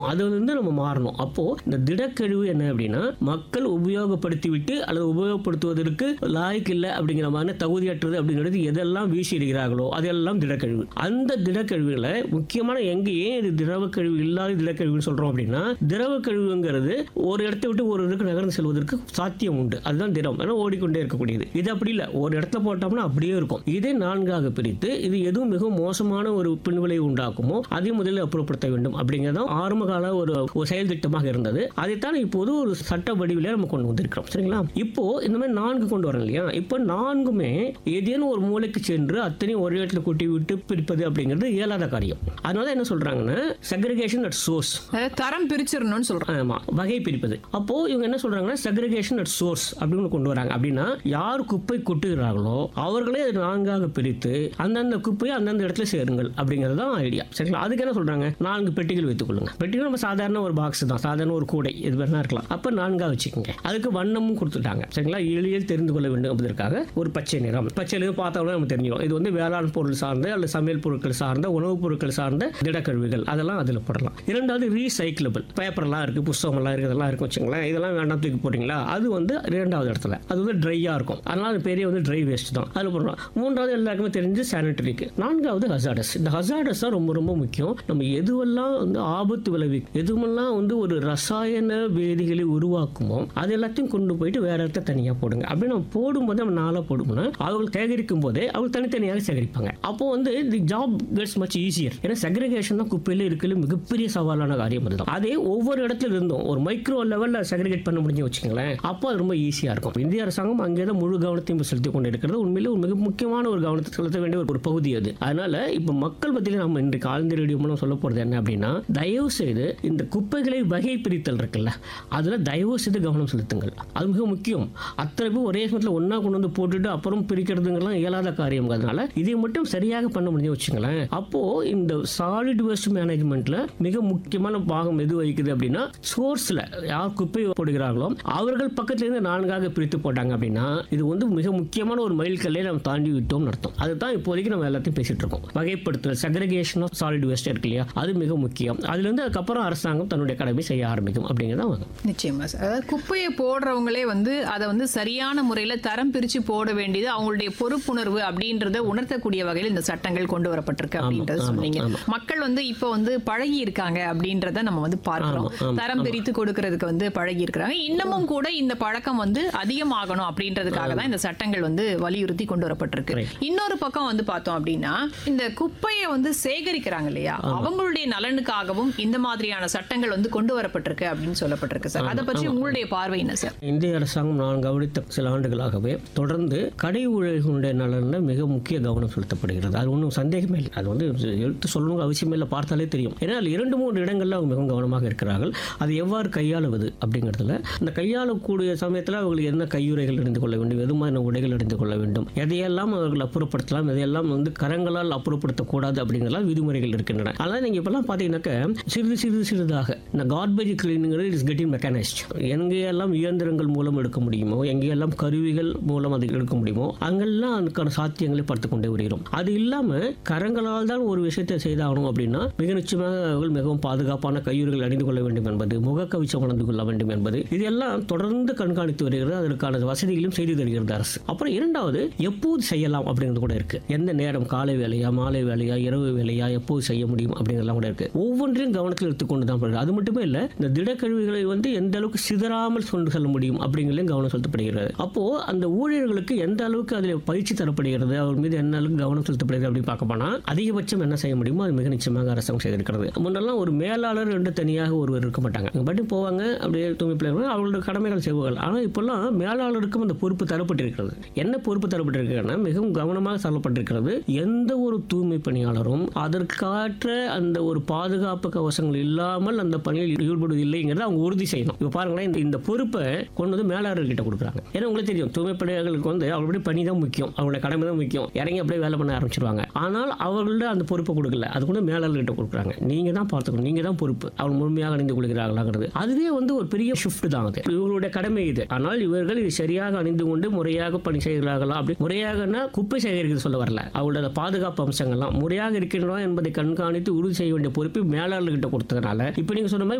அது வந்து நம்ம மாறணும் அப்போ இந்த திடக்கழிவு என்ன அப்படின்னா மக்கள் உபயோகப்படுத்தி விட்டு அல்லது உபயோகப்படுத்துவதற்கு லாய்க்கு இல்லை அப்படிங்கிற மாதிரி தகுதியற்றது அப்படிங்கிறது எதெல்லாம் வீசி எறிகிறார்களோ அதெல்லாம் திடக்கழிவு அந்த திடக்கழிவுகளை முக்கியமான எங்க ஏன் இது திரவ கழிவு இல்லாத திடக்கழிவுன்னு சொல்றோம் அப்படின்னா திரவ கழிவுங்கிறது ஒரு இடத்தை விட்டு ஒரு இடத்துக்கு நகர்ந்து செல்வதற்கு சாத்தியம் உண்டு அதுதான் திரம் ஏன்னா ஓடிக்கொண்டே இருக்கக்கூடியது இது அப்படி இல்லை ஒரு இடத்துல போட்டோம்னா அப்படியே இருக்கும் இதை நான்காக பிரித்து இது எதுவும் மிகவும் மோசமான ஒரு பின்விளைவு உண்டாக்குமோ அதை முதலில் அப்புறப்படுத்த வேண்டும் அப்படிங்கிறது ஆரம்ப கால ஒரு ஒரு செயல் திட்டமாக இருந்தது அதைத்தான் இப்போது ஒரு சட்ட வடிவிலே நம்ம கொண்டு வந்திருக்கிறோம் சரிங்களா இப்போ இந்த மாதிரி நான்கு கொண்டு வரோம் இல்லையா இப்போ நான்குமே ஏதேனும் ஒரு மூலைக்கு சென்று அத்தனையும் ஒரே இடத்துல கூட்டி விட்டு பிரிப்பது அப்படிங்கிறது இயலாத காரியம் அதனால என்ன சொல்றாங்கன்னா செக்ரிகேஷன் அட் சோர்ஸ் அதாவது தரம் பிரிச்சிடணும்னு சொல்றோம் ஆமா வகை பிரிப்பது அப்போ இவங்க என்ன சொல்றாங்கன்னா செக்ரிகேஷன் அட் சோர்ஸ் அப்படின்னு கொண்டு வராங்க அப்படின்னா யார் குப்பை கொட்டுகிறார்களோ அவர்களே அதை நான்காக பிரித்து அந்தந்த குப்பையை அந்தந்த இடத்துல சேருங்கள் அப்படிங்கிறது தான் ஐடியா சரிங்களா அதுக்கு என்ன சொல்றாங்க நான்கு பெட்டிகள் வைத்துக் கொள்ளுங்க பெட்டிகள் நம்ம சாதாரண ஒரு பாக்ஸ் தான் சாதாரண ஒரு கூடை இது வேணா இருக்கலாம் அப்ப நான்கா வச்சுக்கோங்க அதுக்கு வண்ணமும் கொடுத்துட்டாங்க சரிங்களா எளிதில் தெரிந்து கொள்ள வேண்டும் என்பதற்காக ஒரு பச்சை நிறம் பச்சை நிறம் பார்த்தோம்னா நம்ம தெரிஞ்சிடும் இது வந்து வேளாண் பொருள் சார்ந்த அல்லது சமையல் பொருட்கள் சார்ந்த உணவுப் பொருட்கள் சார்ந்த திடக்கழிவுகள் அதெல்லாம் அதில் போடலாம் இரண்டாவது ரீசைக்கிளபிள் பேப்பர்லாம் இருக்கு புஸ்தகம்லாம் இருக்கு இதெல்லாம் இருக்கும் வச்சுங்களேன் இதெல்லாம் வேண்டாம் தூக்கி போடுறீங்களா அது வந்து இரண்டாவது இடத்துல அது வந்து ட்ரையாக இருக்கும் அதனால அது பெரிய வந்து ட்ரை வேஸ்ட் தான் அதில் போடுறோம் மூன்றாவது எல்லாருக்குமே தெரிஞ்சு சானிட்டரிக்கு நான்காவது ஹசாடஸ் இந்த ஹசாடஸ் தான் ரொம்ப ரொம்ப முக்கியம் நம்ம எதுவெல்லாம் வந்து ஆபத்து விளைவி எதுவெல்லாம் வந்து ஒரு ரசாயன வேதிகளை உருவாக்குமோ அது எல்லாத்தையும் கொண்டு போயிட்டு வேற இடத்த தனியாக போடுங்க அப்படி நம்ம போடும்போது நம்ம நாளாக போடும்னா அவர்கள் சேகரிக்கும் போதே அவங்க தனித்தனியாக சேகரிப்பாங்க அப்போ வந்து the job gets much easier ஏன்னா செக்ரிகேஷன் தான் குப்பையில் இருக்கிற மிகப்பெரிய சவாலான காரியம் அதுதான் அதே ஒவ்வொரு இடத்துல இருந்தும் ஒரு மைக்ரோ லெவலில் செக்ரிகேட் பண்ண முடிஞ்சு வச்சுங்களேன் அப்போ அது ரொம்ப ஈஸியாக இருக்கும் இந்திய அரசாங்கம் அங்கே தான் முழு கவனத்தையும் இப்ப செலுத்தி கொண்டு இருக்கிறது உண்மையிலே ஒரு மிக முக்கியமான ஒரு கவனத்தை செலுத்த வேண்டிய ஒரு ஒரு பகுதி அது அதனால இப்போ மக்கள் மத்தியில் நம்ம இன்றைக்கு ஆழ்ந்த ரேடியோ மூலம் சொல்ல போகிறது என்ன அப்படின்னா தயவு செய்து இந்த குப்பைகளை வகை பிரித்தல் இருக்குல்ல அதில் தயவு செய்து கவனம் செலுத்துங்கள் அது மிக முக்கியம் அத்தனை பேர் ஒரே சமயத்தில் ஒன்றா கொண்டு வந்து போட்டுட்டு அப்புறம் பிரிக்கிறதுங்கெல்லாம் இயலாத காரியம் அதனால இதை மட்டும் சரியாக பண்ண முடிஞ்சு வச்சுங்களேன் அப்போ இந்த சாலிட் வேஸ்ட் மேனேஜ்மெண்ட்ல மிக முக்கியமான பாகம் எது வகிக்குது அப்படின்னா சோர்ஸ்ல யார் குப்பை போடுகிறார்களோ அவர்கள் பக்கத்துல இருந்து நான்காக பிரித்து போட்டாங்க அப்படின்னா இது வந்து மிக முக்கியமான ஒரு மைல்கல்லை நம்ம தாண்டி விட்டோம்னு அர்த்தம் அதுதான் இப்போதைக்கு நம்ம எல்லாத்தையும் பேசிட்டு இருக்கோம் வகைப்படுத்துதல் செக்ரிகேஷன் ஆஃப் சாலிட் வேஸ்ட் இருக்கு இல்லையா அது மிக முக்கியம் அதுல இருந்து அதுக்கப்புறம் அரசாங்கம் தன்னுடைய கடமை செய்ய ஆரம்பிக்கும் அப்படிங்கிறத நிச்சயமா சார் அதாவது குப்பையை போடுறவங்களே வந்து அதை வந்து சரியான முறையில தரம் பிரிச்சு போட வேண்டியது அவங்களுடைய பொறுப்புணர்வு அப்படின்றத உணர்த்தக்கூடிய வகையில் இந்த சட்டங்கள் கொண்டு வரப்பட்டிருக்கு அப்படின்றத ஆமா, சொன்னீங்க ஆமா. மக்கள் வந்து இப்போ வந்து பழகி இருக்காங்க அப்படின்றத நம்ம வந்து பார்க்கிறோம் ஆமா, ஆமா, தரம் பிரித்து கொடுக்கறதுக்கு வந்து பழகி இருக்கிறாங்க இன்னமும் கூட இந்த பழக்கம் வந்து அதிகமாகணும் அப்படின்றதுக்காக தான் இந்த சட்டங்கள் வந்து வலியுறுத்தி கொண்டு வரப்பட்டிருக்கு Right. இன்னொரு பக்கம் வந்து பார்த்தோம் அப்படின்னா இந்த குப்பையை வந்து சேகரிக்கிறாங்க இல்லையா அவங்களுடைய நலனுக்காகவும் இந்த மாதிரியான சட்டங்கள் வந்து கொண்டு வரப்பட்டிருக்கு அப்படின்னு சொல்லப்பட்டிருக்கு சார் அதை பற்றி உங்களுடைய பார்வை என்ன சார் இந்திய அரசாங்கம் நான் கவனித்த சில ஆண்டுகளாகவே தொடர்ந்து கடை ஊழியர்களுடைய நலனில் மிக முக்கிய கவனம் செலுத்தப்படுகிறது அது ஒன்றும் சந்தேகமே இல்லை அது வந்து எடுத்து சொல்லணும் அவசியமே இல்லை பார்த்தாலே தெரியும் ஏன்னா அதுல இரண்டு மூன்று இடங்களில் அவங்க மிகவும் கவனமாக இருக்கிறார்கள் அதை எவ்வாறு கையாளுவது அப்படிங்கிறதுல இந்த கையாளக்கூடிய சமயத்தில் அவங்களுக்கு என்ன கையுறைகள் அணிந்து கொள்ள வேண்டும் எது மாதிரி உடைகள் அணிந்து கொள்ள வேண்டும் எதையெல்லாம் அவர்கள் அப்புறப்படுத்தலாம் எதையெல்லாம் வந்து கரங்களால் அப்புறப்படுத்தக்கூடாது அப்படிங்கிறலாம் விதிமுறைகள் இருக்கின்றன அதனால் நீங்கள் இப்போல்லாம் பார்த்தீங்கன்னாக்க சிறிது சிறிது சிறிதாக இந்த கார்பேஜ் கிளீனிங்கிறது இஸ் கெட்டிங் மெக்கானைஸ்ட் எங்கேயெல்லாம் இயந்திரங்கள் மூலம் எடுக்க முடியுமோ எங்கேயெல்லாம் கருவிகள் மூலம் அதை எடுக்க முடியுமோ அங்கெல்லாம் அதுக்கான சாத்தியங்களை பார்த்து கொண்டே வருகிறோம் அது இல்லாமல் கரங்களால் தான் ஒரு விஷயத்தை செய்தாகணும் அப்படின்னா மிக நிச்சயமாக அவர்கள் மிகவும் பாதுகாப்பான கையுறைகள் அணிந்து கொள்ள வேண்டும் என்பது முகக்கவிச்சம் அணிந்து கொள்ள வேண்டும் என்பது இதெல்லாம் தொடர்ந்து கண்காணித்து வருகிறது அதற்கான வசதிகளையும் செய்து தருகிறது அரசு அப்புறம் இரண்டாவது எப்போது செய்யலாம் அப்படிங்கிறது கூட இருக்கு எந்த நேரம் காலை வேலையா மாலை வேலையா இரவு வேலையா எப்போது செய்ய முடியும் அப்படிங்கிறதெல்லாம் கூட இருக்கு ஒவ்வொன்றையும் கவனத்தில் எடுத்துக்கொண்டு தான் போகிறது அது மட்டுமே இல்லை இந்த திடக்கழிவுகளை வந்து எந்த அளவுக்கு சிதறாமல் கொண்டு செல்ல முடியும் அப்படிங்கிறதையும் கவனம் செலுத்தப்படுகிறது அப்போ அந்த ஊழியர்களுக்கு எந்த அளவுக்கு அதில் பயிற்சி தரப்படுகிறது அவர் மீது என்ன அளவுக்கு கவனம் செலுத்தப்படுகிறது அப்படின்னு பார்க்க போனா அதிகபட்சம் என்ன செய்ய முடியுமோ அது மிக நிச்சயமாக அரசாங்கம் செய்திருக்கிறது முன்னெல்லாம் ஒரு மேலாளர் என்று தனியாக ஒருவர் இருக்க மாட்டாங்க இவங்க பாட்டு போவாங்க அப்படியே தூய்மை பிள்ளைகள் அவங்களோட கடமைகள் செய்வார்கள் ஆனால் இப்போல்லாம் மேலாளருக்கும் அந்த பொறுப்பு தரப்பட்டிருக்கிறது என்ன பொறுப்பு தரப்பட்டிருக்கிறதுனா மிகவும் கவனமாக சொல்லப்பட்டிருக்கிறது எந்த ஒரு தூய்மை பணியாளரும் அதற்காற்ற அந்த ஒரு பாதுகாப்பு கவசங்கள் இல்லாமல் அந்த பணியில் ஈடுபடுவதில்லைங்கிறத அவங்க உறுதி செய்யணும் இப்போ பாருங்களேன் இந்த இந்த பொறுப்பை கொண்டு வந்து மேலாளர்கிட்ட கொடுக்குறாங்க ஏன்னா உங்களுக்கு தெரியும் தூய்மை பணியாளர்களுக்கு வந்து அவங்களுடைய பணி தான் முக்கியம் அவங்களோட கடமை தான் முக்கியம் இறங்கி அப்படியே வேலை பண்ண ஆரம்பிச்சிருவாங்க ஆனால் அவர்கள்ட்ட அந்த பொறுப்பை கொடுக்கல அது கூட மேலாளர்கிட்ட கொடுக்குறாங்க நீங்க தான் பார்த்துக்கணும் நீங்க தான் பொறுப்பு அவங்க முழுமையாக அணிந்து கொள்கிறார்களாங்கிறது அதுவே வந்து ஒரு பெரிய ஷிஃப்ட் தான் அது இவர்களுடைய கடமை இது ஆனால் இவர்கள் இது சரியாக அணிந்து கொண்டு முறையாக பணி செய்கிறார்களா அப்படி முறையாகனா குப்பை சேகரிக்கிறது சொல்ல வரல அவங்களோட பாதுகாப்பு அம்சங்கள்லாம் முறையாக இருக்கின்றன என்பதை கண்காணித்து உறுதி செய்ய வேண்டிய பொறுப்பு மேலாளர்கிட்ட கொடுத்தாங்க கொடுத்ததுனால இப்போ நீங்கள் சொன்ன மாதிரி